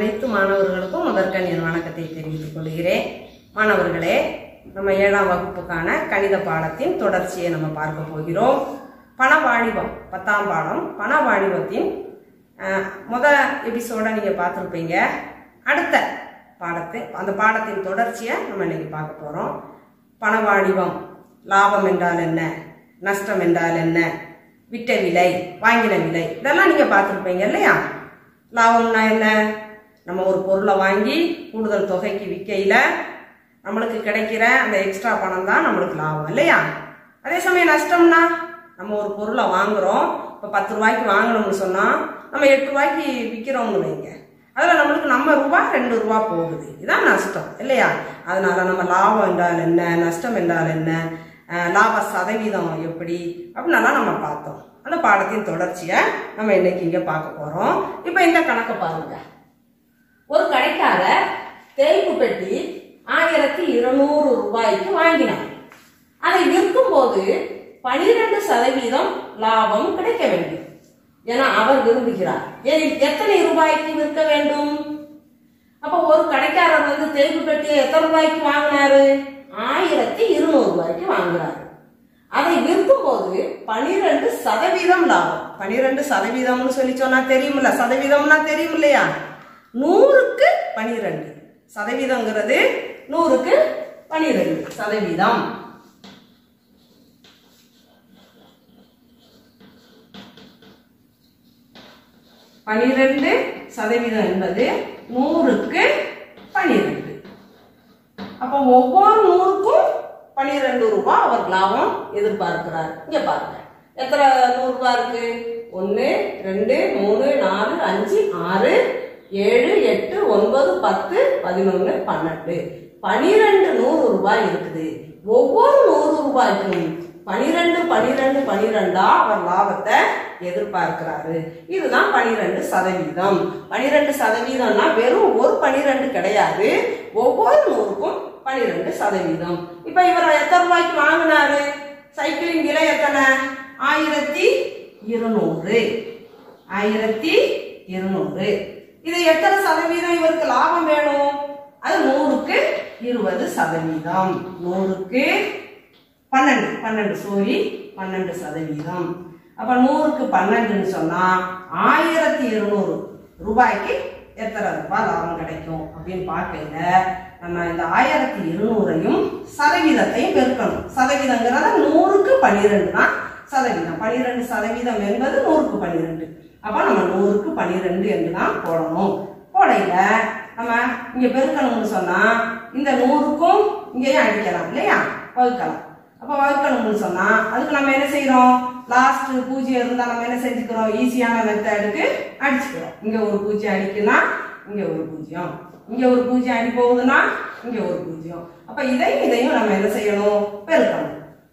அனைத்து மாணவர்களுக்கும் முதற்கண் என் வணக்கத்தை தெரிவித்துக் கொள்கிறேன் மாணவர்களே நம்ம ஏழாம் வகுப்புக்கான கணித பாடத்தின் தொடர்ச்சியை நம்ம பார்க்க போகிறோம் பணவாணிபம் பத்தாம் பாடம் பணவாணிபத்தின் அஹ், முத எபிசோட நீங்கள் பார்த்துருப்பீங்க அடுத்த பாடத்தை அந்த பாடத்தின் தொடர்ச்சியை நம்ம இன்னைக்கு பார்க்க போகிறோம் பணவாணிபம் லாபம் என்றால் என்ன நஷ்டம் என்றால் என்ன விட்ட விலை வாங்கின விலை இதெல்லாம் நீங்கள் பார்த்துருப்பீங்க இல்லையா லாபம்னா என்ன நம்ம ஒரு பொருளை வாங்கி கூடுதல் தொகைக்கு விற்கையில் நம்மளுக்கு கிடைக்கிற அந்த எக்ஸ்ட்ரா பணம் தான் நம்மளுக்கு லாபம் இல்லையா அதே சமயம் நஷ்டம்னா நம்ம ஒரு பொருளை வாங்குறோம் இப்போ பத்து ரூபாய்க்கு வாங்கணும்னு சொன்னால் நம்ம எட்டு ரூபாய்க்கு விற்கிறோம்னு வைங்க அதில் நம்மளுக்கு நம்ம ரூபா ரெண்டு ரூபா போகுது இதுதான் நஷ்டம் இல்லையா அதனால நம்ம லாபம் என்றால் என்ன நஷ்டம் என்றால் என்ன அஹ் லாப சதவீதம் எப்படி அப்படின்னலாம் நம்ம பார்த்தோம் அந்த பாடத்தின் தொடர்ச்சியை நம்ம இன்னைக்கு இங்கே பார்க்க போகிறோம் இப்போ இந்த கணக்கை பாருங்க ஒரு கடைக்காரர் தேய்ப்பு பெட்டி ஆயிரத்தி இருநூறு ரூபாய்க்கு வாங்கினார் அதை விற்கும் போது பனிரெண்டு சதவீதம் லாபம் கிடைக்க வேண்டும் என அவர் விரும்புகிறார் எ- எத்தனை ரூபாய்க்கு விற்க வேண்டும் அப்ப ஒரு கடைக்காரர் வந்து தேய்ப்பு பெட்டியை எத்தனை ரூபாய்க்கு வாங்கினாரு ஆயிரத்தி இருநூறு ரூபாய்க்கு வாங்குறாரு அதை விற்கும் போது பனிரெண்டு சதவீதம் லாபம் பனிரெண்டு சதவீதம்னு சொல்லி சொன்னா தெரியுமில்ல சதவீதம்னா தெரியும் இல்லையா நூறுக்கு பனிரெண்டு சதவீதம்ங்கிறது நூறுக்கு பனிரெண்டு சதவீதம் பனிரெண்டு சதவீதம் என்பது நூறுக்கு பனிரெண்டு அப்போ ஒவ்வொரு நூறுக்கும் பனிரெண்டு ரூபாய் அவர் லாபம் எதிர்பார்க்கிறார் இங்க பாருங்க எத்தனை நூறு ரூபாய் இருக்கு ஒன்று ரெண்டு மூணு நாலு அஞ்சு ஆறு ஏழு எட்டு ஒன்பது பத்து பதினொன்று பன்னெண்டு பனிரெண்டு நூறு ரூபாய் இருக்குது ஒவ்வொரு நூறு ரூபாய்க்கும் பனிரெண்டு பனிரெண்டு பனிரெண்டா அவர் லாபத்தை எதிர்பார்க்கிறாரு இதுதான் பனிரெண்டு சதவீதம் பனிரெண்டு சதவீதம்னா வெறும் ஒரு பனிரெண்டு கிடையாது ஒவ்வொரு நூறுக்கும் பனிரெண்டு சதவீதம் இப்ப இவர் எத்தனை ரூபாய்க்கு வாங்கினாரு சைக்கிளின் விலை எத்தனை ஆயிரத்தி இருநூறு ஆயிரத்தி இருநூறு இது எத்தனை சதவீதம் இவருக்கு லாபம் வேணும் அது நூறுக்கு இருபது சதவீதம் நூறுக்கு பன்னெண்டு பன்னெண்டு சோரி பன்னெண்டு சதவீதம் அப்ப நூறுக்கு பன்னெண்டுன்னு சொன்னா ஆயிரத்தி இருநூறு ரூபாய்க்கு எத்தனை ரூபாய் லாபம் கிடைக்கும் அப்படின்னு பார்க்கையில நம்ம இந்த ஆயிரத்தி இருநூறையும் சதவீதத்தையும் பெருக்கணும் சதவீதங்கிறத நூறுக்கு பன்னிரெண்டு தான் சதவீதம் பன்னிரெண்டு சதவீதம் என்பது நூறுக்கு பன்னிரெண்டு அப்ப நம்ம நூறுக்கு பன்னிரெண்டு என்று தான் போடணும் போடையில நம்ம இங்க பெருக்கணும்னு சொன்னா இந்த நூறுக்கும் இங்கேயும் அடிக்கலாம் இல்லையா வகுக்கலாம் அப்ப வகுக்கணும்னு சொன்னா அதுக்கு நம்ம என்ன செய்யறோம் லாஸ்ட் பூஜ்ஜியம் இருந்தா நம்ம என்ன செஞ்சுக்கிறோம் ஈஸியான மெத்தடுக்கு அடிச்சுக்கிறோம் இங்க ஒரு பூஜ்ஜியம் அடிக்குன்னா இங்க ஒரு பூஜ்ஜியம் இங்க ஒரு பூஜ்ஜியம் அடி போகுதுன்னா இங்க ஒரு பூஜ்ஜியம் அப்ப இதையும் இதையும் நம்ம என்ன செய்யணும் பெருக்கணும்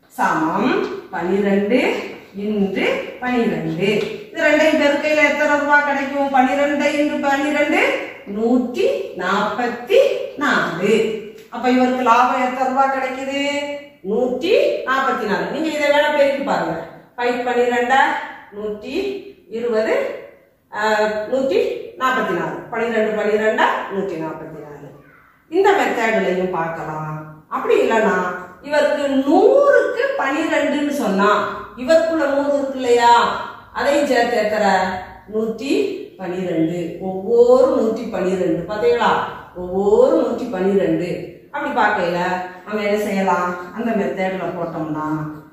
சமம் பனிரெண்டு இன்று பனிரெண்டு இது ரெண்டையும் பெருக்கையில எத்தனை ரூபாய் கிடைக்கும் பனிரெண்டு இன்று பனிரெண்டு நூற்றி நாற்பத்தி நாலு அப்ப இவருக்கு லாபம் எத்தனை ரூபாய் கிடைக்குது நூற்றி நாற்பத்தி நாலு நீங்க இதை வேணா பெருக்கி பாருங்க ஃபைவ் பன்னிரெண்டா நூற்றி இருபது ஆஹ், நூற்றி நாற்பத்தி நாலு பன்னிரெண்டு பன்னிரெண்டா நூற்றி நாற்பத்தி நாலு இந்த மெத்தட்லையும் பார்க்கலாம் அப்படி இல்லைன்னா இவருக்கு நூறுக்கு பனிரெண்டுன்னு சொன்னா இவருக்குள்ள நூறு இருக்கு இல்லையா அதையும் சேர்த்து எத்தனை நூற்றி பனிரெண்டு ஒவ்வொரு நூற்றி பனிரெண்டு பார்த்தீங்களா ஒவ்வொரு நூற்றி பனிரெண்டு அப்படி பார்க்கையில நம்ம என்ன செய்யலாம் அந்த மெத்தட்ல போட்டோம்னா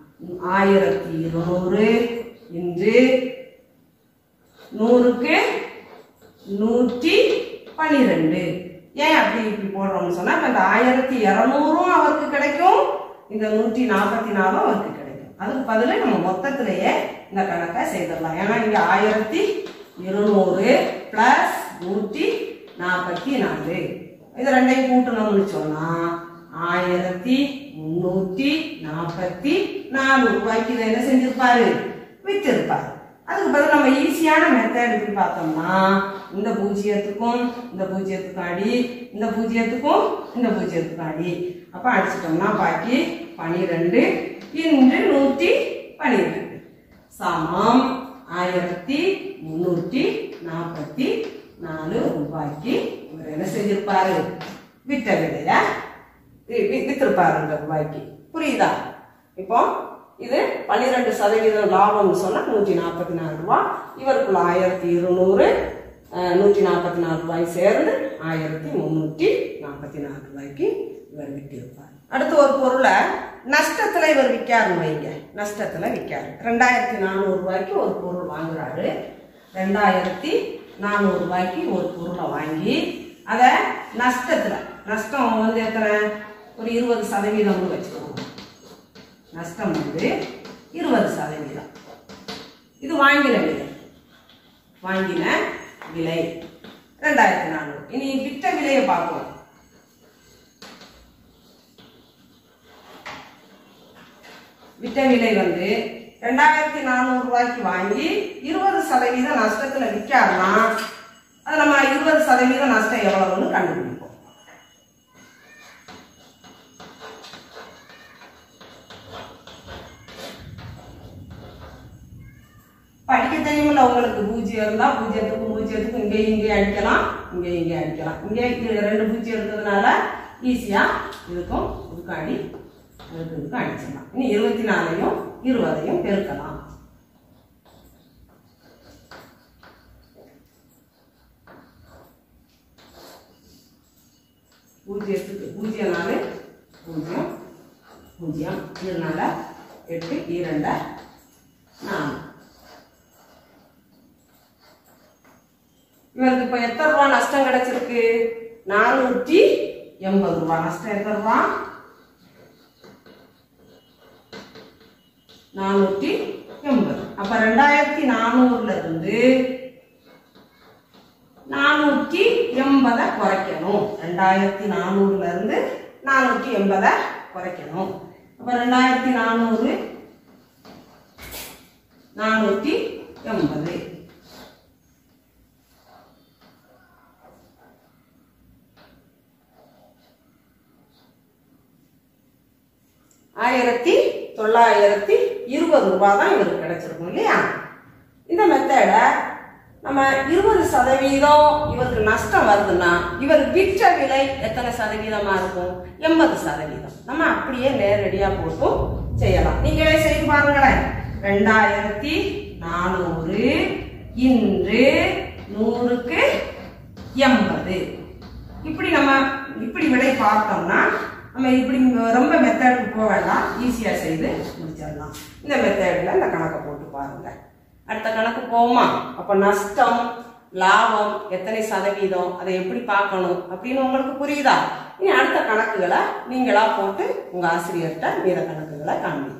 ஆயிரத்தி இருநூறு இன்று நூறுக்கு நூற்றி பன்னிரெண்டு ஏன் அப்படி இப்படி போடுறோம்னு சொன்னா இப்ப இந்த ஆயிரத்தி இரநூறும் அவருக்கு கிடைக்கும் இந்த நூற்றி நாற்பத்தி நாலும் அவருக்கு கிடைக்கும் அதுக்கு பதிலா நம்ம மொத்தத்திலேயே இந்த கணக்கை செய்திடலாம் ஏன்னா இங்க ஆயிரத்தி இருநூறு பிளஸ் நூற்றி நாற்பத்தி நாலு இது ரெண்டையும் கூட்டணும்னு சொன்னா ஆயிரத்தி முன்னூத்தி நாற்பத்தி நாலு ரூபாய்க்கு இதை என்ன செஞ்சிருப்பாரு வித்திருப்பாரு அதுக்கு பதில் நம்ம ஈஸியான மெத்தட் எப்படி பார்த்தோம்னா இந்த பூஜ்ஜியத்துக்கும் இந்த பூஜ்ஜியத்துக்கும் அடி இந்த பூஜ்ஜியத்துக்கும் இந்த பூஜ்ஜியத்துக்கும் அடி அப்ப அடிச்சிட்டோம்னா பாக்கி பனிரெண்டு இன்று நூற்றி பனிரெண்டு சமம் ஆயிரத்தி முன்னூற்றி நாற்பத்தி நாலு ரூபாய்க்கு இவர் என்ன செஞ்சிருப்பாரு விட்ட விலைய வி- வி- வித்திருப்பாரு இந்த ரூபாய்க்கு புரியுதா இப்போ இது பன்னிரெண்டு சதவீதம் லாபம்னு சொன்னா நூற்றி நாற்பத்தி நாலு ரூபா இவருக்குள்ள ஆயிரத்தி இருநூறு அஹ், நூற்றி நாற்பத்தி நாலு ரூபாய் சேர்ந்து ஆயிரத்தி முந்நூற்றி நாற்பத்தி நாலு ரூபாய்க்கு இவர் விட்டிருப்பார் அடுத்து ஒரு பொருளை நஷ்டத்துல இவர் விற்காருன்னு வைங்க நஷ்டத்துல விற்காரு ரெண்டாயிரத்தி நானூறு ரூபாய்க்கு ஒரு பொருள் வாங்குறாரு ரெண்டாயிரத்தி நானூறு ரூபாய்க்கு ஒரு பொருளை வாங்கி அதை நஷ்டத்துல நஷ்டம் வந்து எத்தனை ஒரு இருபது சதவீதம்னு வச்சுக்கோங்க நஷ்டம் வந்து இருபது சதவீதம் இது வாங்கின விலை வாங்கின விலை ரெண்டாயிரத்தி நானூறு இனி விற்ற விலையை பார்ப்போம் விற்ற விலை வந்து ரெண்டாயிரத்தி நானூறு ரூபாய்க்கு வாங்கி இருபது சதவீதம் நஷ்டத்துல விற்காருன்னா அது நம்ம இருபது சதவீதம் நஷ்டம் எவ்வளவுன்னு கண்டுபிடிப்போம் படிக்க தெரியுமில்ல உங்களுக்கு பூஜ்ஜியம் இருந்தா பூஜ்ஜியத்துக்கும் பூஜ்ஜியத்துக்கும் இங்கே இங்கே அடிக்கலாம் இங்கே இங்கே அடிக்கலாம் இங்கே இது ரெண்டு பூஜ்ஜியம் இருக்கிறதுனால ஈஸியா இதுக்கும் இதுக்கும் அடி அதுக்கு இதுக்கும் அடிச்சிடலாம் இனி இருபத்தி நாலையும் இருபதையும் பெருக்கலாம் பூஜ்ஜியத்துக்கு பூஜ்ஜியம் நாலு பூஜ்ஜியம் பூஜ்ஜியம் இதனால எட்டு இரண்டு நாலு இவருக்கு இப்ப எத்தனை ரூபா நஷ்டம் கிடைச்சிருக்கு நானூற்றி எண்பது ரூபா நஷ்டம் எத்தனை ரூபா நானூற்றி எண்பது அப்ப ரெண்டாயிரத்தி நானூறுல இருந்து நானூற்றி எண்பதை குறைக்கணும் ரெண்டாயிரத்தி நானூறுல இருந்து நானூற்றி எண்பதை குறைக்கணும் அப்ப ரெண்டாயிரத்தி நானூறு நானூற்றி எண்பது ஆயிரத்தி தொள்ளாயிரத்தி இருபது ரூபாய் தான் இவருக்கு கிடைச்சிருக்கும் இல்லையா இந்த மெத்தடை நம்ம இருபது சதவீதம் இவருக்கு நஷ்டம் வருதுன்னா இவர் விற்ற விலை எத்தனை சதவீதமா இருக்கும் எண்பது சதவீதம் நம்ம அப்படியே நேரடியா போட்டும் செய்யலாம் நீங்களே செய்து பாருங்களேன் ரெண்டாயிரத்தி நானூறு இன்று நூறுக்கு எண்பது இப்படி நம்ம இப்படி விடை பார்த்தோம்னா நம்ம இப்படி ரொம்ப மெத்தடுக்கு போக வேண்டாம் ஈஸியா செய்து முடிச்சிடலாம் இந்த மெத்தடில் இந்த கணக்கை போட்டு பாருங்க அடுத்த கணக்கு போவோமா அப்ப நஷ்டம் லாபம் எத்தனை சதவீதம் அதை எப்படி பார்க்கணும் அப்படின்னு உங்களுக்கு புரியுதா இனி அடுத்த கணக்குகளை நீங்களா போட்டு உங்க ஆசிரியர்கிட்ட மீத கணக்குகளை காண்பீங்க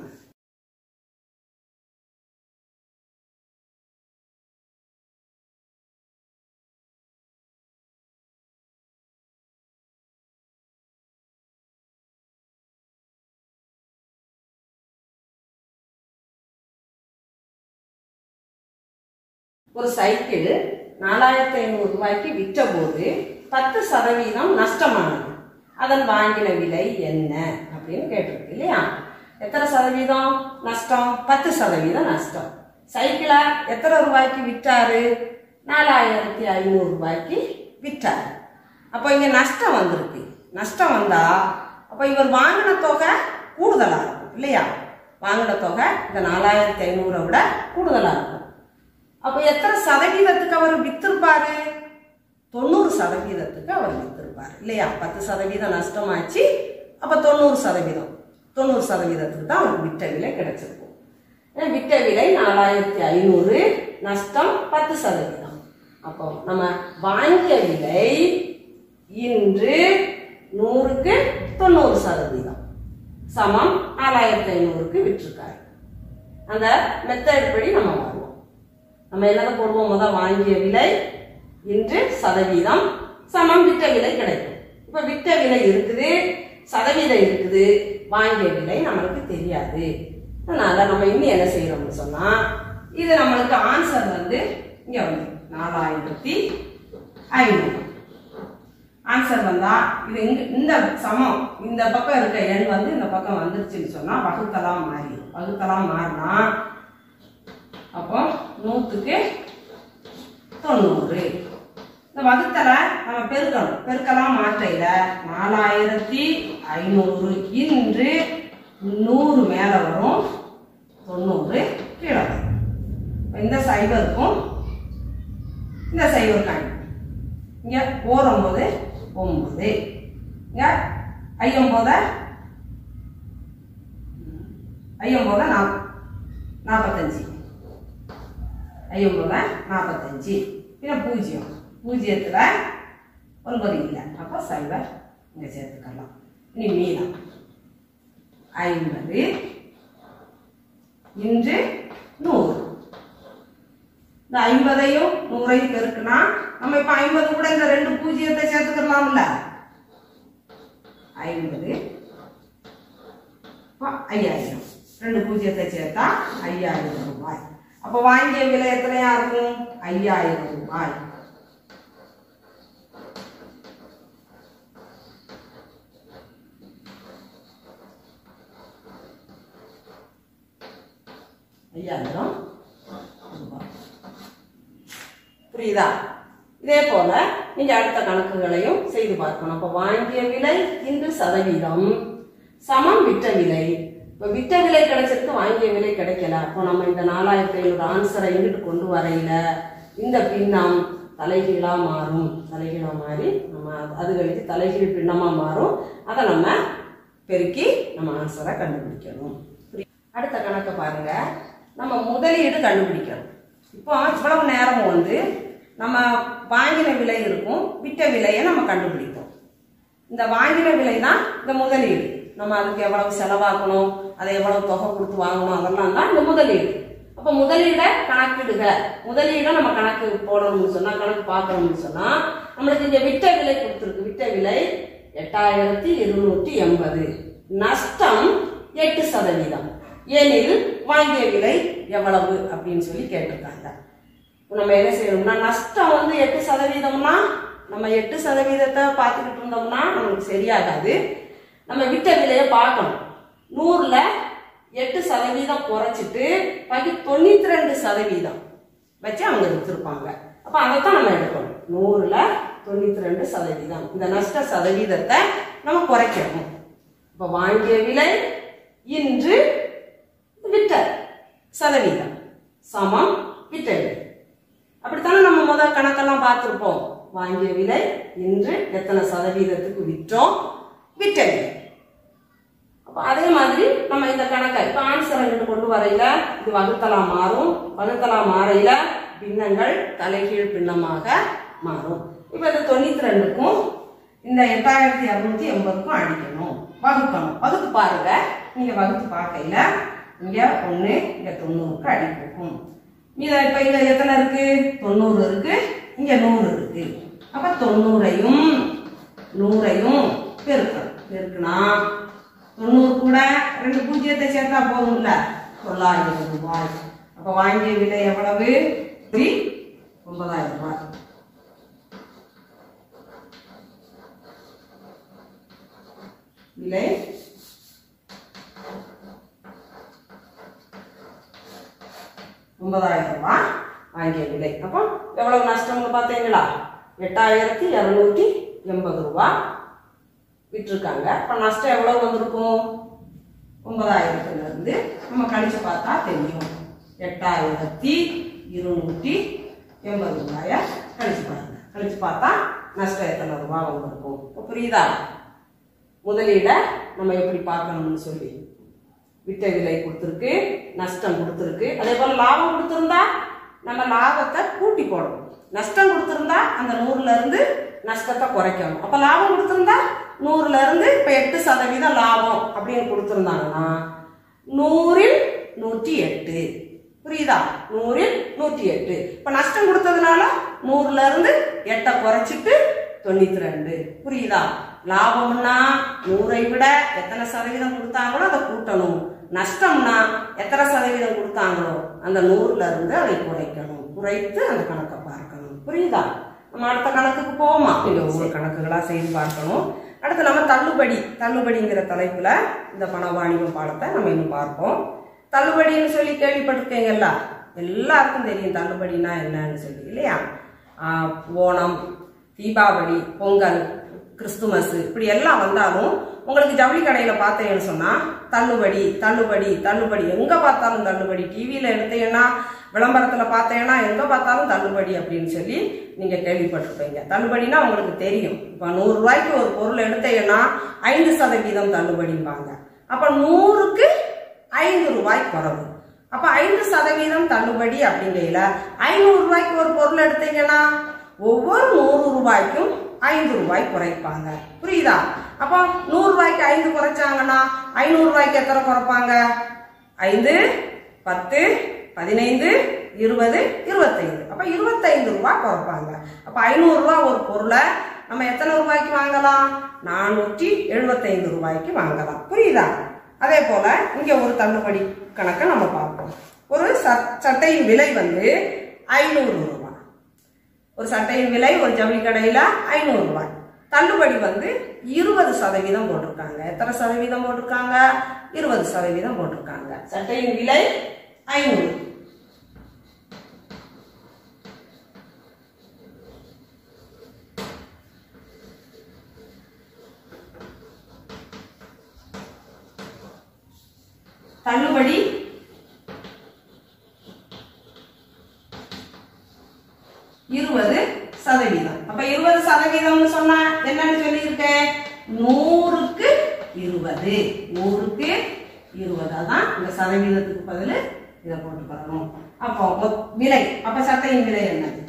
ஒரு சைக்கிள் நாலாயிரத்தி ஐநூறு ரூபாய்க்கு விற்ற போது பத்து சதவீதம் நஷ்டமானது அதன் வாங்கின விலை என்ன அப்படின்னு கேட்டிருக்கு இல்லையா எத்தனை சதவீதம் நஷ்டம் பத்து சதவீதம் நஷ்டம் சைக்கிளை எத்தனை ரூபாய்க்கு விற்றாரு நாலாயிரத்தி ஐநூறு ரூபாய்க்கு விற்றாரு அப்போ இங்க நஷ்டம் வந்திருக்கு நஷ்டம் வந்தா அப்போ இவர் வாங்கின தொகை கூடுதலா இருக்கும் இல்லையா வாங்கின தொகை இந்த நாலாயிரத்தி ஐநூறை விட கூடுதலா இருக்கும் அப்ப எத்தனை சதவீதத்துக்கு அவர் வித்திருப்பாரு தொண்ணூறு சதவீதத்துக்கு அவர் வித்திருப்பாரு இல்லையா பத்து சதவீதம் நஷ்டமாச்சு அப்ப தொண்ணூறு சதவீதம் தொண்ணூறு சதவீதத்துக்கு தான் அவருக்கு விற்ற விலை கிடைச்சிருக்கும் ஏன்னா விற்ற விலை நாலாயிரத்தி ஐநூறு நஷ்டம் பத்து சதவீதம் அப்போ நம்ம வாங்கிய விலை இன்று நூறுக்கு தொண்ணூறு சதவீதம் சமம் நாலாயிரத்தி ஐநூறுக்கு விற்றிருக்காரு அந்த மெத்தட் படி நம்ம வருவோம் நம்ம என்னதை போடுவோம் முதல் வாங்கிய விலை இன்று சதவீதம் சமம் விற்ற விலை கிடைக்கும் இப்ப விற்ற விலை இருக்குது சதவீதம் இருக்குது வாங்கிய விலை நம்மளுக்கு தெரியாது அதனால நம்ம இன்னும் என்ன செய்யறோம்னு சொன்னா இது நம்மளுக்கு ஆன்சர் வந்து இங்க வந்து நாலாயிரத்தி ஐநூறு ஆன்சர் வந்தா இது இங்க இந்த சமம் இந்த பக்கம் இருக்க எண் வந்து இந்த பக்கம் வந்துருச்சுன்னு சொன்னா வகுத்தலாம் மாறிடும் வகுத்தலாம் மாறினா அப்போ நூற்றுக்கு தொண்ணூறு வகுத்தல நம்ம பெருக்கணும் பெருக்கலாம் மாற்றையில நாலாயிரத்தி ஐநூறு இன்று நூறு மேல வரும் தொண்ணூறு கீழே வரும் இப்ப இந்த சைபருக்கும் இந்த சைபர் காணும் இங்க ஓரொம்பது ஒன்பது இங்க ஐயொம்போத ஐயொம்போத நாப் நாற்பத்தஞ்சு ஐயொம்போத நாற்பத்தஞ்சு பின்ன பூஜ்ஜியம் பூஜ்ஜியத்தில் ஒன்பது இல்லை அப்போ சைபர் இங்கே சேர்த்துக்கலாம் இனி மீதம் ஐம்பது இன்று நூறு இந்த ஐம்பதையும் நூறையும் பெருக்குனா நம்ம இப்போ ஐம்பது கூட இந்த ரெண்டு பூஜ்ஜியத்தை சேர்த்துக்கலாம்ல ஐம்பது அப்ப ஐயாயிரம் ரெண்டு பூஜ்ஜியத்தை சேர்த்தா ஐயாயிரம் ரூபாய் அப்போ வாங்கிய விலை எத்தனையா இருக்கும் ஐயாயிரம் ரூபாய் ஐயாயிரம் ரூபாய் புரியுதா இதே போல நீங்க அடுத்த கணக்குகளையும் செய்து பார்க்கணும் அப்ப வாங்கிய விலை இன்று சதவீதம் சமம் விற்ற விலை இப்ப விற்ற விலை கிடைச்சிருக்கு வாங்கிய விலை கிடைக்கல அப்போ நம்ம இந்த நாலாயிரத்தி ஐநூறு ஆன்சரை இங்கிட்டு கொண்டு வரையில இந்த பின்னம் தலைகீழா மாறும் தலைகீழா மாறி நம்ம அது கழித்து தலைகீழ் பின்னமா மாறும் அதை நம்ம பெருக்கி நம்ம ஆன்சரை கண்டுபிடிக்கணும் அடுத்த கணக்கை பாருங்க நம்ம முதலீடு கண்டுபிடிக்கணும் இப்போ இவ்வளவு நேரம் வந்து நம்ம வாங்கின விலை இருக்கும் விற்ற விலையை நம்ம கண்டுபிடித்தோம் இந்த வாங்கின விலை தான் இந்த முதலீடு நம்ம அதுக்கு எவ்வளவு செலவாக்கணும் அதை எவ்வளவு தொகை கொடுத்து வாங்கணும் அதெல்லாம் தான் இந்த முதலீடு அப்போ முதலீடை கணக்கிடுக முதலீடை நம்ம கணக்கு போடணும்னு சொன்னா கணக்கு பார்க்கணும்னு சொன்னா நம்மளுக்கு இங்க விற்ற விலை கொடுத்துருக்கு விற்ற விலை எட்டாயிரத்தி இருநூற்றி எண்பது நஷ்டம் எட்டு சதவீதம் எனில் வாங்கிய விலை எவ்வளவு அப்படின்னு சொல்லி கேட்டிருக்காங்க இப்ப நம்ம என்ன செய்யணும்னா நஷ்டம் வந்து எட்டு சதவீதம்னா நம்ம எட்டு சதவீதத்தை பார்த்துக்கிட்டு இருந்தோம்னா நமக்கு சரியாகாது நம்ம விற்ற விலையை பார்க்கணும் நூறுல எட்டு சதவீதம் குறைச்சிட்டு பாக்கி தொண்ணூத்தி ரெண்டு சதவீதம் வச்சு அவங்க விற்றுருப்பாங்க அப்ப அதைத்தான் நம்ம எடுக்கணும் நூறுல தொண்ணூத்தி ரெண்டு சதவீதம் இந்த நஷ்ட சதவீதத்தை நம்ம குறைக்கணும் இப்ப வாங்கிய விலை இன்று விற்ற சதவீதம் சமம் விற்ற விலை அப்படித்தானே நம்ம முதல் கணக்கெல்லாம் பார்த்துருப்போம் வாங்கிய விலை இன்று எத்தனை சதவீதத்துக்கு விற்றோம் விற்ற விலை அப்ப அதே மாதிரி நம்ம இந்த கணக்கை இப்ப ஆன்சர் இங்கிட்டு கொண்டு வரையில இது வகுத்தலா மாறும் வகுத்தலா மாறையில பின்னங்கள் தலைகீழ் பின்னமாக மாறும் இப்ப இந்த தொண்ணூத்தி ரெண்டுக்கும் இந்த எட்டாயிரத்தி இரநூத்தி எண்பதுக்கும் அடிக்கணும் வகுக்கணும் வகுத்து பாருங்க நீங்க வகுத்து பார்க்கையில இங்க ஒண்ணு இங்க தொண்ணூறுக்கு அடிக்கும் மீத இப்ப இங்க எத்தனை இருக்கு தொண்ணூறு இருக்கு இங்க நூறு இருக்கு அப்ப தொண்ணூறையும் நூறையும் பெருக்கணும் பெருக்குனா தொண்ணூறு கூட ரெண்டு பூஜ்ஜியத்தை சேர்த்தா போதும்ல தொள்ளாயிரம் ரூபாய் அப்ப வாங்கிய விலை எவ்வளவு த்ரீ ஒன்பதாயிரம் ரூபாய் விலை ஒன்பதாயிரம் ரூபாய் வாங்கிய விலை அப்போ எவ்வளவு நஷ்டம்னு பார்த்தீங்களா எட்டாயிரத்தி இரநூத்தி எண்பது ரூபாய் விட்டிருக்காங்க இப்போ நஷ்டம் எவ்வளவு வந்திருக்கும் ஒன்பதாயிரத்துல இருந்து நம்ம கழிச்சு பார்த்தா தெரியும் எட்டாயிரத்தி இருநூற்றி எண்பது ரூபாய கழிச்சு பாருங்க கழிச்சு பார்த்தா நஷ்டம் எத்தனை ரூபாய் வந்திருக்கும் இப்போ புரியுதா முதலீட நம்ம எப்படி பார்க்கணும்னு சொல்லி விட்ட விலை கொடுத்துருக்கு நஷ்டம் கொடுத்துருக்கு அதே போல லாபம் கொடுத்துருந்தா நம்ம லாபத்தை கூட்டி போடணும் நஷ்டம் கொடுத்துருந்தா அந்த நூறுல இருந்து நஷ்டத்தை குறைக்கணும் அப்ப லாபம் கொடுத்துருந்தா நூறுல இருந்து இப்ப எட்டு சதவீதம் லாபம் அப்படின்னு கொடுத்துருந்தாங்கன்னா நூறில் நூற்றி எட்டு புரியுதா நூறில் நூற்றி எட்டு இப்ப நஷ்டம் கொடுத்ததுனால நூறுல இருந்து எட்டை குறைச்சிட்டு தொண்ணூத்தி ரெண்டு புரியுதா லாபம்னா நூறை விட எத்தனை சதவீதம் கொடுத்தாங்களோ அதை கூட்டணும் நஷ்டம்னா எத்தனை சதவீதம் கொடுத்தாங்களோ அந்த நூறுல இருந்து அதை குறைக்கணும் குறைத்து அந்த கணக்கை பார்க்கணும் புரியுதா நம்ம அடுத்த கணக்குக்கு போவோமா இந்த ஒவ்வொரு கணக்குகளா செய்து பார்க்கணும் அடுத்து நம்ம தள்ளுபடி தள்ளுபடிங்கிற தலைப்புல இந்த பண வாணிபம் பாடத்தை நம்ம இன்னும் பார்ப்போம் தள்ளுபடின்னு சொல்லி கேள்விப்பட்டிருக்கீங்கல்ல எல்லாருக்கும் தெரியும் தள்ளுபடினா என்னன்னு சொல்லி இல்லையா ஆஹ் ஓணம் தீபாவளி பொங்கல் கிறிஸ்துமஸ் இப்படி எல்லாம் வந்தாலும் உங்களுக்கு ஜவுளி கடையில பார்த்தீங்கன்னு சொன்னா தள்ளுபடி தள்ளுபடி தள்ளுபடி எங்க பார்த்தாலும் தள்ளுபடி டிவியில எடுத்தீங்கன்னா விளம்பரத்துல பார்த்தீங்கன்னா எங்க பார்த்தாலும் தள்ளுபடி அப்படின்னு சொல்லி நீங்க கேள்விப்பட்டிருப்பீங்க தள்ளுபடினா உங்களுக்கு தெரியும் இப்போ நூறு ரூபாய்க்கு ஒரு பொருள் எடுத்தீங்கன்னா ஐந்து சதவீதம் தள்ளுபடிம்பாங்க அப்ப நூறுக்கு ஐந்து ரூபாய் குறவு அப்ப ஐந்து சதவீதம் தள்ளுபடி அப்படிங்கையில ஐநூறு ரூபாய்க்கு ஒரு பொருள் எடுத்தீங்கன்னா ஒவ்வொரு நூறு ரூபாய்க்கும் ஐந்து ரூபாய் குறைப்பாங்க புரியுதா அப்போ நூறு ரூபாய்க்கு ஐந்து குறைச்சாங்கன்னா ஐநூறு ரூபாய்க்கு எத்தனை குறைப்பாங்க ஐந்து பத்து பதினைந்து இருபது இருபத்தைந்து அப்ப இருபத்தைந்து ரூபாய் குறைப்பாங்க அப்ப ஐநூறு ரூபாய் ஒரு பொருளை நம்ம எத்தனை ரூபாய்க்கு வாங்கலாம் நானூற்றி எழுபத்தைந்து ரூபாய்க்கு வாங்கலாம் புரியுதா அதே போல இங்க ஒரு தள்ளுபடி கணக்கை நம்ம பார்ப்போம் ஒரு ச- சட்டையின் விலை வந்து ஐநூறு ரூபாய் ஒரு சட்டையின் விலை ஒரு ஜவுளி கடையில ஐநூறு ரூபாய் தள்ளுபடி வந்து இருபது சதவீதம் போட்டிருக்காங்க எத்தனை சதவீதம் போட்டிருக்காங்க இருபது சதவீதம் போட்டிருக்காங்க சட்டையின் விலை ஐநூறு தள்ளுபடி இருபது சதவீதம் அப்ப இருபது சதவீதம்னு சொன்னா என்னன்னு சொல்லியிருக்கேன் நூறுக்கு இருபது நூறுக்கு இருபது அதான் இந்த சதவீதத்துக்கு பதில் இதை போட்டு வரணும் அப்போ மொத்- விலை அப்ப சட்டையின் விலை என்னது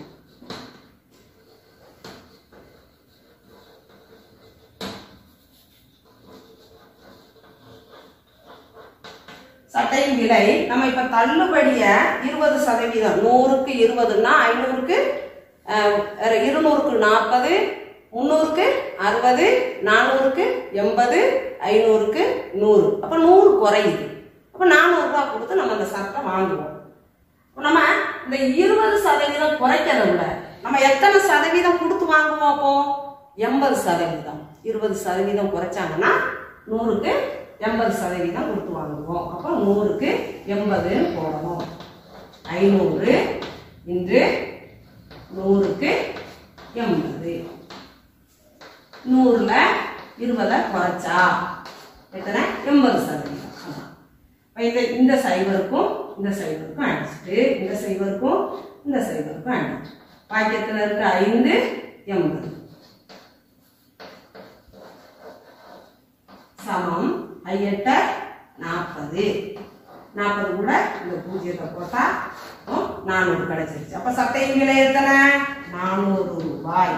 சட்டையின் விலை நம்ம இப்ப தள்ளுபடிய இருபது சதவீதம் நூறுக்கு இருபதுன்னா ஐநூறுக்கு அஹ், இருநூறுக்கு நாற்பது முந்நூறுக்கு அறுபது நானூறுக்கு எண்பது ஐநூறுக்கு நூறு அப்ப நூறு குறையுது அப்ப நானூறு ரூபாய் கொடுத்து நம்ம அந்த சட்டை வாங்குவோம் அப்ப நம்ம இந்த இருபது சதவீதம் குறைக்கிறத விட நம்ம எத்தனை சதவீதம் கொடுத்து வாங்குவோம் அப்போ எண்பது சதவீதம் இருபது சதவீதம் குறைச்சாங்கன்னா நூறுக்கு எண்பது சதவீதம் கொடுத்து வாங்குவோம் அப்போ நூறுக்கு எண்பதுன்னு போடணும் ஐநூறு இன்று நூறுக்கு எண்பது நூறுல இருபதை குறைச்சா எத்தனை எண்பது சதவீதம் அதான். அப்ப இந்த இந்த சைபருக்கும் இந்த சைபருக்கும் அடிச்சுட்டு இந்த சைபருக்கும் இந்த சைபருக்கும் அடிச்சு பாக்கியத்தில் இருக்க ஐந்து எண்பது சமம் ஐயட்ட நாற்பது நாற்பது கூட இந்த பூஜ்ஜியத்தை போட்டா ம், நானூறு கிடைச்சிருச்சு அப்ப சட்டையின் விலை எத்தனை நானூறு ரூபாய்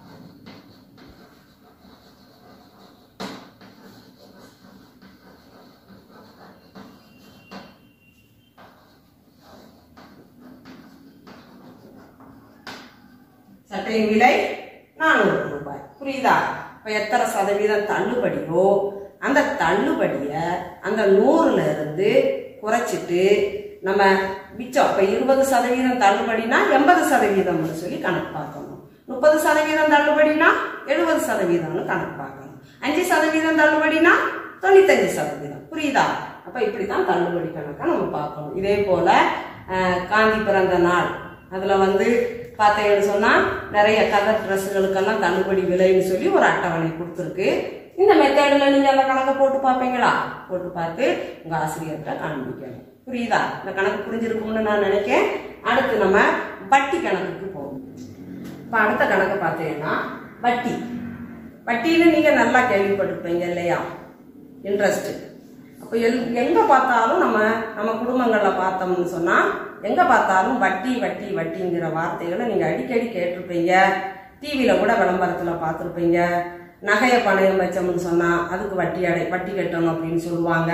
சட்டையின் விலை நானூறு ரூபாய் புரியுதா இப்ப எத்தனை சதவீதம் தள்ளுபடியோ அந்த தள்ளுபடிய அந்த நூறுல இருந்து குறைச்சிட்டு நம்ம மிச்சம் இப்ப இருபது சதவீதம் தள்ளுபடினா எண்பது சதவீதம்னு சொல்லி கணக்கு பார்க்கணும் முப்பது சதவீதம் தள்ளுபடினா எழுபது சதவீதம்னு கணக்கு பார்க்கணும் அஞ்சு சதவீதம் தள்ளுபடினா தொண்ணூத்தஞ்சு சதவீதம் புரியுதா அப்ப இப்படித்தான் தள்ளுபடி கணக்கை நம்ம பார்க்கணும் இதே போல அஹ், காந்தி பிறந்த நாள் அதுல வந்து பார்த்தீங்கன்னு சொன்னா நிறைய கலர் ட்ரெஸ்ஸுகளுக்கெல்லாம் தள்ளுபடி விலைன்னு சொல்லி ஒரு அட்டவணை கொடுத்துருக்கு இந்த மெத்தேடில் நீங்க அந்த கணக்கை போட்டு பார்ப்பீங்களா போட்டு பார்த்து உங்க ஆசிரியர்கிட்ட காண்பிக்கணும் புரியுதா இந்த கணக்கு புரிஞ்சிருக்கும்னு நான் நினைக்கிறேன் அடுத்து நம்ம வட்டி கணக்குக்கு போவோம் இப்போ அடுத்த கணக்கு பார்த்தீங்கன்னா வட்டி வட்டின்னு நீங்க நல்லா கேள்விப்பட்டிருப்பீங்க இல்லையா இன்ட்ரெஸ்ட் அப்போ எல் எங்க பார்த்தாலும் நம்ம நம்ம குடும்பங்கள்ல பார்த்தோம்னு சொன்னா எங்க பார்த்தாலும் வட்டி வட்டி வட்டிங்கிற வார்த்தைகளை நீங்க அடிக்கடி கேட்டிருப்பீங்க டிவியில கூட விளம்பரத்துல பார்த்துருப்பீங்க நகையை பணயம் வச்சோம்னு சொன்னா அதுக்கு வட்டி அடை வட்டி கட்டணும் அப்படின்னு சொல்லுவாங்க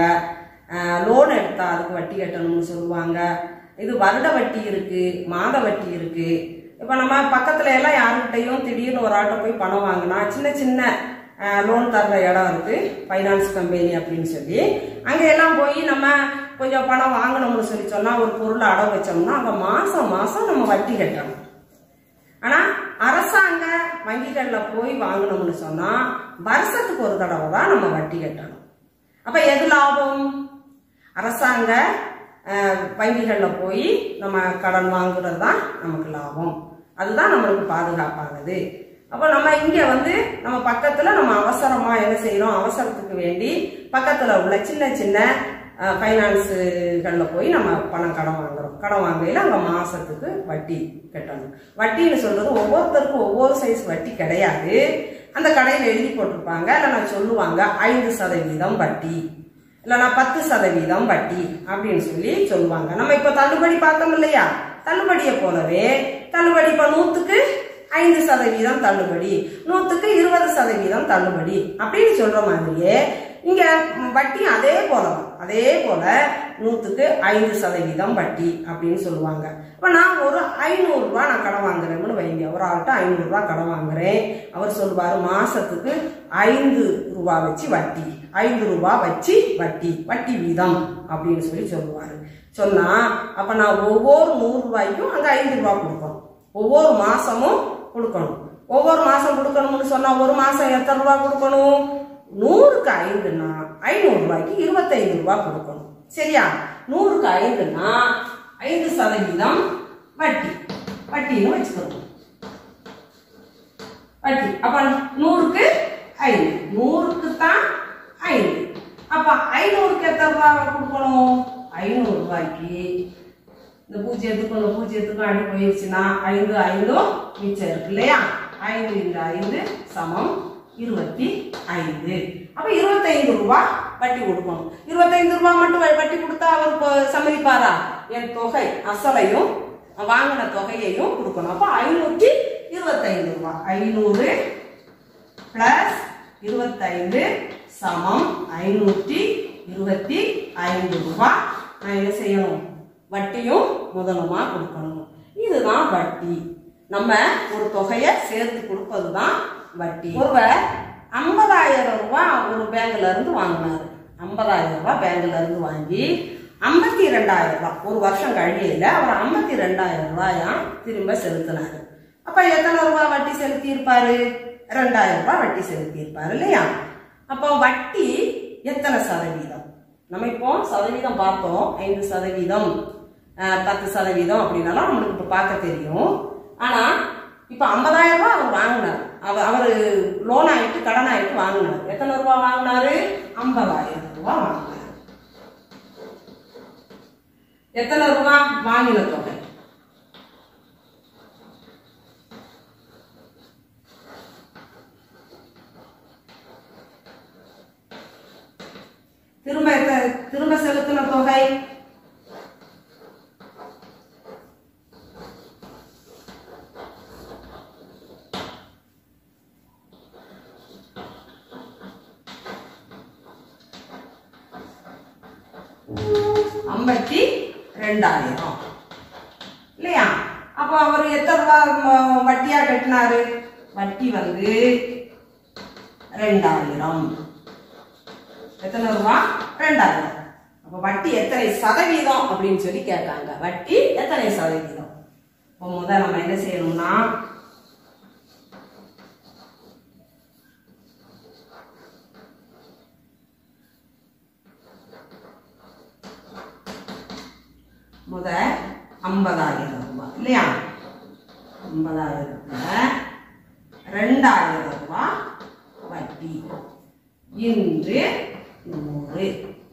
லோன் எடுத்தா அதுக்கு வட்டி கட்டணும்னு சொல்லுவாங்க இது வருட வட்டி இருக்கு மாத வட்டி இருக்கு இப்போ நம்ம பக்கத்துல எல்லாம் யாருக்கிட்டையும் திடீர்னு ஒரு ஆட்டோ போய் பணம் வாங்கினா சின்ன சின்ன லோன் தர்ற இடம் இருக்கு ஃபைனான்ஸ் கம்பெனி அப்படின்னு சொல்லி அங்க எல்லாம் போய் நம்ம கொஞ்சம் பணம் வாங்கணும்னு சொல்லி சொன்னா ஒரு பொருளை அடவு வச்சோம்னா அங்க மாசம் மாசம் நம்ம வட்டி கட்டணும் ஆனா அரசாங்க வங்கிகள்ல போய் வாங்கணும்னு சொன்னா வருஷத்துக்கு ஒரு தடவை தான் நம்ம வட்டி கட்டணும் அப்ப எது லாபம் அரசாங்க அஹ், வங்கிகள்ல போய் நம்ம கடன் வாங்குறது தான் நமக்கு லாபம் அதுதான் நம்மளுக்கு பாதுகாப்பானது அப்போ நம்ம இங்க வந்து நம்ம பக்கத்துல நம்ம அவசரமா என்ன செய்யறோம் அவசரத்துக்கு வேண்டி பக்கத்துல உள்ள சின்ன சின்ன ஃபைனான்ஸுகளில் போய் நம்ம பணம் கடன் வாங்குறோம் கடன் வாங்கையில் அங்கே மாசத்துக்கு வட்டி கட்டணும் வட்டின்னு சொல்றது ஒவ்வொருத்தருக்கும் ஒவ்வொரு சைஸ் வட்டி கிடையாது அந்த கடையில் எழுதி போட்டிருப்பாங்க இல்லைன்னா சொல்லுவாங்க ஐந்து சதவீதம் வட்டி இல்லைன்னா பத்து சதவீதம் வட்டி அப்படின்னு சொல்லி சொல்லுவாங்க நம்ம இப்போ தள்ளுபடி பார்த்தோம் இல்லையா தள்ளுபடியை போலவே தள்ளுபடி இப்போ நூற்றுக்கு ஐந்து சதவீதம் தள்ளுபடி நூற்றுக்கு இருபது சதவீதம் தள்ளுபடி அப்படின்னு சொல்ற மாதிரியே இங்க ம், வட்டி அதே போல தான். அதே போல நூற்றுக்கு ஐந்து சதவீதம் வட்டி அப்படின்னு சொல்லுவாங்க இப்போ நான் ஒரு ஐநூறுரூவா நான் கடன் வாங்குறேன்னு வைங்க ஒரு ஆள்கிட்ட ஐநூறுரூவா கடன் வாங்குறேன் அவர் சொல்வார் மாசத்துக்கு ஐந்து ரூபா வச்சு வட்டி ஐந்து ரூபா வச்சு வட்டி வட்டி வீதம் அப்படின்னு சொல்லி சொல்லுவார் சொன்னா அப்ப நான் ஒவ்வொரு நூறு ரூபாய்க்கும் அங்க ஐந்து ரூபா கொடுக்கணும் ஒவ்வொரு மாசமும் கொடுக்கணும் ஒவ்வொரு மாசம் கொடுக்கணும்னு சொன்னா ஒரு மாசம் எத்தனை ரூபா கொடுக்கணும் நூறுக்கு ஐந்துன்னா ஐநூறு ரூபாய்க்கு இருபத்தைந்து ரூபாய் கொடுக்கணும் சரியா நூறுக்கு ஐந்துன்னா ஐந்து சதவீதம் வட்டி வட்டின்னு வச்சுக்கணும் வட்டி அப்ப நூறுக்கு ஐந்து நூறுக்கு தான் ஐந்து அப்ப ஐநூறுக்கு எத்தனை ரூபாய் கொடுக்கணும் ஐநூறு ரூபாய்க்கு இந்த பூஜ்ஜியத்துக்கும் இந்த பூஜ்ஜியத்துக்கும் அடி போயிடுச்சுன்னா ஐந்து ஐந்தும் மிச்சம் இருக்கு இல்லையா ஐந்து இந்த ஐந்து சமம் இருபத்தி ஐந்து அப்ப இருபத்தைந்து ரூபாய் வட்டி கொடுக்கணும் இருபத்தைந்து ரூபாய் மட்டும் வ- வட்டி கொடுத்தா அவர் இப்போ சம்மதிப்பாரா என் தொகை அசலையும் வாங்கின தொகையையும் கொடுக்கணும் அப்ப ஐநூத்தி இருபத்தைந்து ரூபாய் ஐநூறு பிளஸ் இருபத்தைந்து சமம் ஐநூற்றி இருபத்தி ஐந்து ரூபாய் நான் என்ன செய்யணும் வட்டியும் முதலுமா கொடுக்கணும் இதுதான் வட்டி நம்ம ஒரு தொகையை சேர்த்து கொடுப்பது தான் வட்டி ஒருவர் ஐம்பதாயிரம் ரூபாய் ஒரு பேங்க்ல இருந்து வாங்கினாரு ஐம்பதாயிரம் ரூபாய் பேங்க்ல இருந்து வாங்கி ஐம்பத்தி ரெண்டாயிரம் ரூபாய் ஒரு வருஷம் கழியல அவர் ஐம்பத்தி ரெண்டாயிரம் ரூபாயா திரும்ப செலுத்தினாரு அப்ப எத்தனை ரூபாய் வட்டி செலுத்தி இருப்பாரு ரெண்டாயிரம் ரூபாய் வட்டி செலுத்தி இருப்பாரு இல்லையா அப்போ வட்டி எத்தனை சதவீதம் நம்ம இப்போ சதவீதம் பார்த்தோம் ஐந்து சதவீதம் அஹ், பத்து சதவீதம் அப்படின்னாலும் நம்மளுக்கு இப்போ பார்க்க தெரியும் ஆனா இப்போ ஐம்பதாயிரம் ரூபாய் அவர் வாங்கினார் அவர் அவர் லோன் ஆயிட்டு கடன் ஆயிட்டு வாங்கினார் எத்தனை ரூபாய் வாங்கினாரு ஐம்பதாயிரம் ரூபாய் வாங்கினார் எத்தனை ரூபாய் வாங்கின தொகை திரும்ப எத்த- திரும்ப செலுத்தின தொகை ஐம்பத்தி ரெண்டாயிரம் இல்லையா அப்போ அவர் எத்தனை ரூபாய் ம- வட்டியா கட்டினாரு வட்டி வந்து ரெண்டாயிரம் எத்தனை ரூபா ரெண்டாயிரம் அப்ப வட்டி எத்தனை சதவீதம் அப்படின்னு சொல்லி கேட்காங்க வட்டி எத்தனை சதவீதம் இப்போ முதல் நம்ம என்ன செய்யணும்னா முத ஐம்பதாயிரம் ரூபாய் இல்லையா ஐம்பதாயிரத்துல ரெண்டாயிரம் ரூபாய் வட்டி இன்று நூறு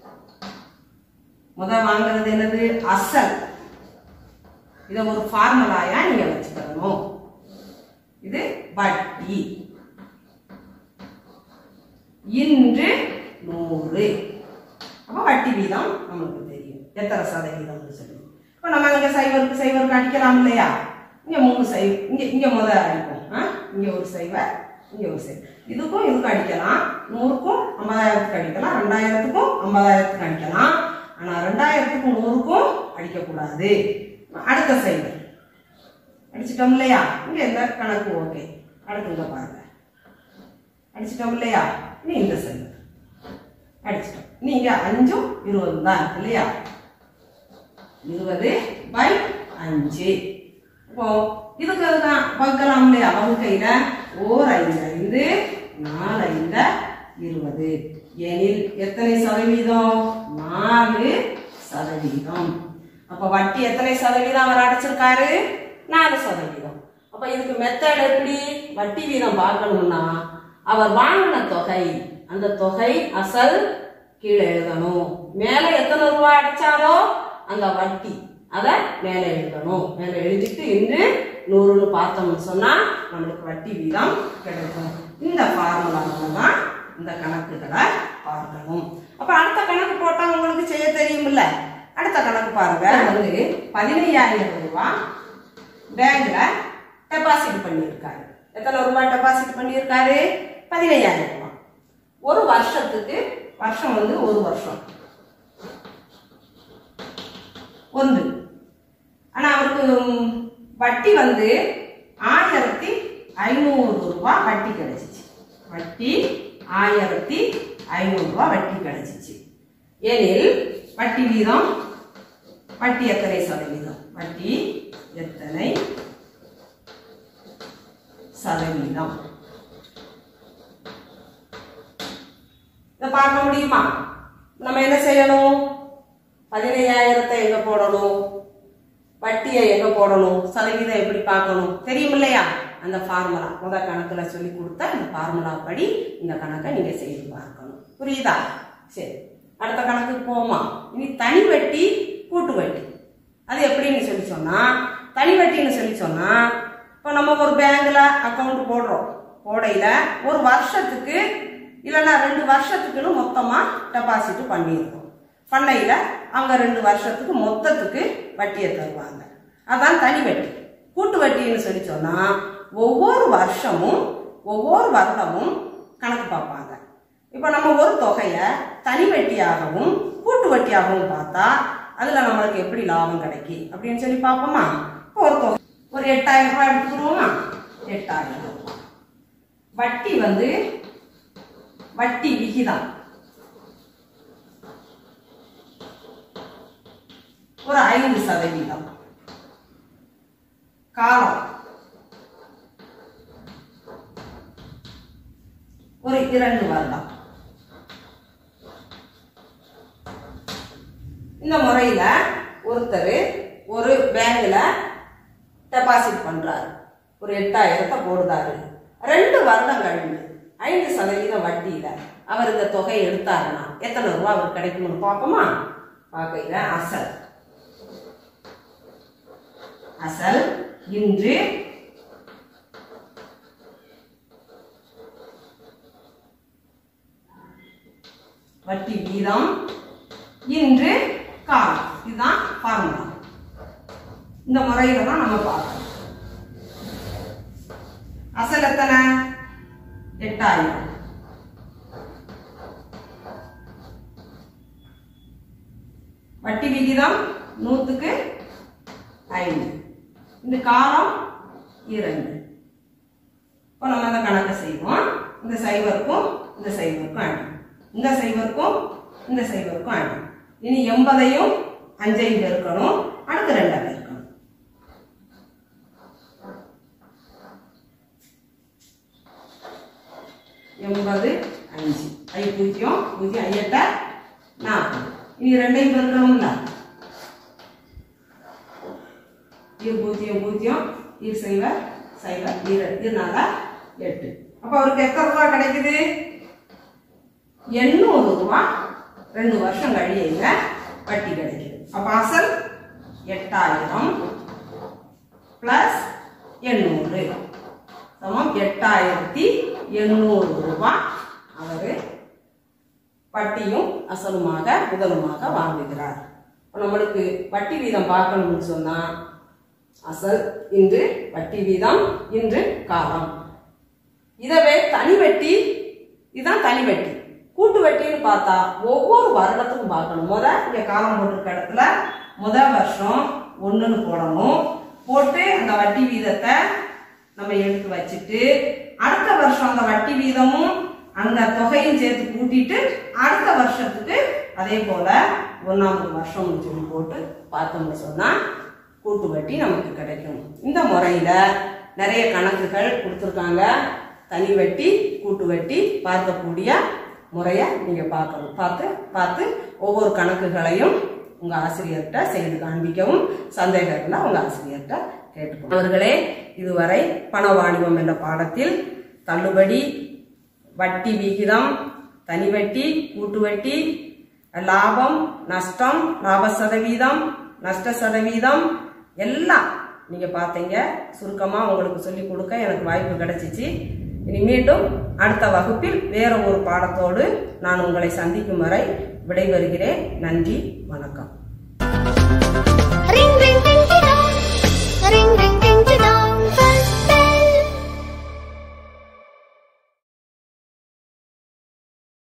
முத வாங்குறது என்னது அசல் இத ஒரு ஃபார்முலாயா நீங்க வச்சுக்கணும் இது வட்டி இன்று நூறு அப்ப வட்டி வீதம் நமக்கு தெரியும் எத்தனை சதவீதம்னு சொல்லி இப்போ நம்ம இங்க சைவருக்கு சைவருக்கு அடிக்கலாம் இல்லையா இங்க மூணு சைவ இங்க இங்க முத அடிப்போம் ஆ? இங்க ஒரு சைவர் இங்க ஒரு சைவர் இதுக்கும் இதுக்கும் அடிக்கலாம் நூறுக்கும் ஐம்பதாயிரத்துக்கு அடிக்கலாம் ரெண்டாயிரத்துக்கும் ஐம்பதாயிரத்துக்கு அடிக்கலாம் ஆனா ரெண்டாயிரத்துக்கும் நூறுக்கும் அடிக்கக்கூடாது அடுத்த சைவர் அடிச்சிட்டோம் இல்லையா இங்க இந்த கணக்கு ஓகே அடுத்து இங்க பாருங்க அடிச்சிட்டோம் இல்லையா இனி இந்த சைவர் அடிச்சிட்டோம் நீங்க அஞ்சும் இருபது தான் இருக்கு இல்லையா இருபது பை அஞ்சு இப்போ இதுக்கு அதுதான் வகுக்கலாம் இல்லையா வகுக்கையில ஓர் ஐந்து ஐந்து நாலு ஐந்து இருபது எனில் எத்தனை சதவீதம் நாலு சதவீதம் அப்ப வட்டி எத்தனை சதவீதம் அவர் அடைச்சிருக்காரு நாலு சதவீதம் அப்ப இதுக்கு மெத்தட் எப்படி வட்டி வீதம் பார்க்கணும்னா அவர் வாங்கின தொகை அந்த தொகை அசல் கீழே எழுதணும் மேலே எத்தனை ரூபாய் அடிச்சாரோ அந்த வட்டி அதை மேலே எழுதணும் மேலே எழுதிட்டு இன்று நூறுன்னு பார்த்தோம்னு சொன்னா நம்மளுக்கு வட்டி வீதம் கிடைக்கும் இந்த ஃபார்முலாவில் தான் இந்த கணக்குகளை பார்க்கணும் அப்ப அடுத்த கணக்கு போட்டா உங்களுக்கு செய்ய தெரியுமில்ல அடுத்த கணக்கு பாருங்க வந்து பதினையாயிரம் ரூபாய் பேங்க்ல டெபாசிட் பண்ணியிருக்காரு எத்தனை ரூபாய் டெபாசிட் பண்ணியிருக்காரு பதினையாயிரம் ரூபாய் ஒரு வருஷத்துக்கு வருஷம் வந்து ஒரு வருஷம் ஒன்று ஆனா அவருக்கு ம், வட்டி வந்து ஆயிரத்தி ஐநூறு ரூபாய் வட்டி கிடைச்சிச்சு வட்டி ஆயிரத்தி ஐநூறு ரூபாய் வட்டி கிடைச்சிச்சு எனில் வட்டி வீதம் வட்டி எத்தனை சதவீதம் வட்டி எத்தனை சதவீதம் இதை பார்க்க முடியுமா நம்ம என்ன செய்யணும் பதினையாயிரத்தை எங்க போடணும் வட்டியை எங்க போடணும் சதவீதம் எப்படி பார்க்கணும் தெரியும் இல்லையா அந்த ஃபார்முலா முத கணக்குல சொல்லி கொடுத்த அந்த ஃபார்முலா படி இந்த கணக்கை நீங்க செய்து பார்க்கணும் புரியுதா சரி அடுத்த கணக்குக்கு போவோமா இனி தனி வட்டி கூட்டு வட்டி அது எப்படின்னு சொல்லி சொன்னா தனி வட்டின்னு சொல்லி சொன்னா இப்போ நம்ம ஒரு பேங்க்ல அக்கவுண்ட் போடுறோம் போடையில ஒரு வருஷத்துக்கு இல்லைன்னா ரெண்டு வருஷத்துக்குன்னு மொத்தமா டெபாசிட் பண்ணியிருக்கோம் பண்ணையில அவங்க ரெண்டு வருஷத்துக்கு மொத்தத்துக்கு வட்டியை தருவாங்க அதான் தனி வட்டி கூட்டு வட்டின்னு சொல்லி சொன்னா ஒவ்வொரு வருஷமும் ஒவ்வொரு வருடமும் கணக்கு பார்ப்பாங்க இப்போ நம்ம ஒரு தொகையை தனி வட்டியாகவும் கூட்டு வட்டியாகவும் பார்த்தா அதுல நம்மளுக்கு எப்படி லாபம் கிடைக்கும் அப்படின்னு சொல்லி பார்ப்போமா இப்போ ஒரு தொகை ஒரு எட்டாயிரம் ரூபாய் எடுத்துக்கிடுவோமா எட்டாயிரம் ரூபாய் வட்டி வந்து வட்டி விகிதம் ஒரு ஐந்து சதவீதம் காலம் ஒரு இரண்டு வருடம் இந்த முறையில ஒருத்தர் ஒரு பேங்க்ல டெபாசிட் பண்றாரு ஒரு எட்டாயிரத்தை போடுறாரு ரெண்டு வருடம் கழிந்து ஐந்து சதவீதம் வட்டியில அவர் இந்த தொகையை எடுத்தாருன்னா எத்தனை ரூபாய் அவர் கிடைக்கும்னு பார்ப்போமா பார்க்கையில அசல் அசல் இன்று வட்டி வீதம் இன்று காலம் இதுதான் ஃபார்முலா இந்த முறையில தான் நம்ம பார்க்கணும் அசல் எத்தனை எட்டாயிரம் வட்டி விகிதம் நூத்துக்கு ஐந்து இந்த காலம் இரண்டு இப்போ நம்ம அந்த கணக்கை செய்வோம் இந்த சைவருக்கும் இந்த சைவருக்கும் ஆடும் இந்த சைவருக்கும் இந்த சைவருக்கும் ஆடும் இனி எண்பதையும் அஞ்சையும் பெருக்கணும் அடுத்து ரெண்டை பெருக்கணும் எண்பது அஞ்சு ஐ பூஜ்ஜியம் பூஜ்ஜியம் ஐயட்ட நாற்பது இனி ரெண்டையும் பெருக்கணும்ல இது பூஜ்ஜியம் பூஜ்ஜியம் இது சைவ சைவ ஈர இதனால எட்டு அப்போ அவருக்கு எத்தனை ரூபா கிடைக்குது எண்ணூறு ரூபா ரெண்டு வருஷம் கழியங்க வட்டி கிடைக்குது அப்போ அசல் எட்டாயிரம் பிளஸ் எண்ணூறு சமம் எட்டாயிரத்தி எண்ணூறு ரூபாய் அவர் வட்டியும் அசலுமாக முதலுமாக வாங்குகிறார் இப்ப நம்மளுக்கு வட்டி வீதம் பார்க்கணும்னு சொன்னா அசல் இன்று வட்டி வீதம் இன்று காலம் இதவே தனி வட்டி இதுதான் தனி வட்டி கூட்டு வட்டின்னு பார்த்தா ஒவ்வொரு வருடத்துக்கும் பார்க்கணும் முத இங்க காலம் போட்டிருக்க இடத்துல முத வருஷம் ஒண்ணுன்னு போடணும் போட்டு அந்த வட்டி வீதத்தை நம்ம எடுத்து வச்சுட்டு அடுத்த வருஷம் அந்த வட்டி வீதமும் அந்த தொகையும் சேர்த்து கூட்டிட்டு அடுத்த வருஷத்துக்கு அதே போல ஒன்னாவது வருஷம்னு சொல்லி போட்டு பார்த்தோம்னு சொன்னா கூட்டு வட்டி நமக்கு கிடைக்கும் இந்த முறையில நிறைய கணக்குகள் கொடுத்துருக்காங்க தனி வட்டி கூட்டு வட்டி பார்க்கக்கூடிய முறையை நீங்க பார்க்கணும் பார்த்து பார்த்து ஒவ்வொரு கணக்குகளையும் உங்க ஆசிரியர்கிட்ட செய்து காண்பிக்கவும் சந்தேகம் இருந்தால் உங்க ஆசிரியர்கிட்ட கேட்டுக்கணும் அவர்களே இதுவரை பண வாணிபம் என்ற பாடத்தில் தள்ளுபடி வட்டி விகிதம் தனி வட்டி கூட்டு வட்டி லாபம் நஷ்டம் லாப சதவீதம் நஷ்ட சதவீதம் எல்லாம் நீங்க பார்த்தீங்க சுருக்கமா உங்களுக்கு சொல்லி கொடுக்க எனக்கு வாய்ப்பு கிடைச்சிச்சு இனி மீண்டும் அடுத்த வகுப்பில் வேற ஒரு பாடத்தோடு நான் உங்களை சந்திக்கும் வரை விடைபெறுகிறேன் நன்றி வணக்கம்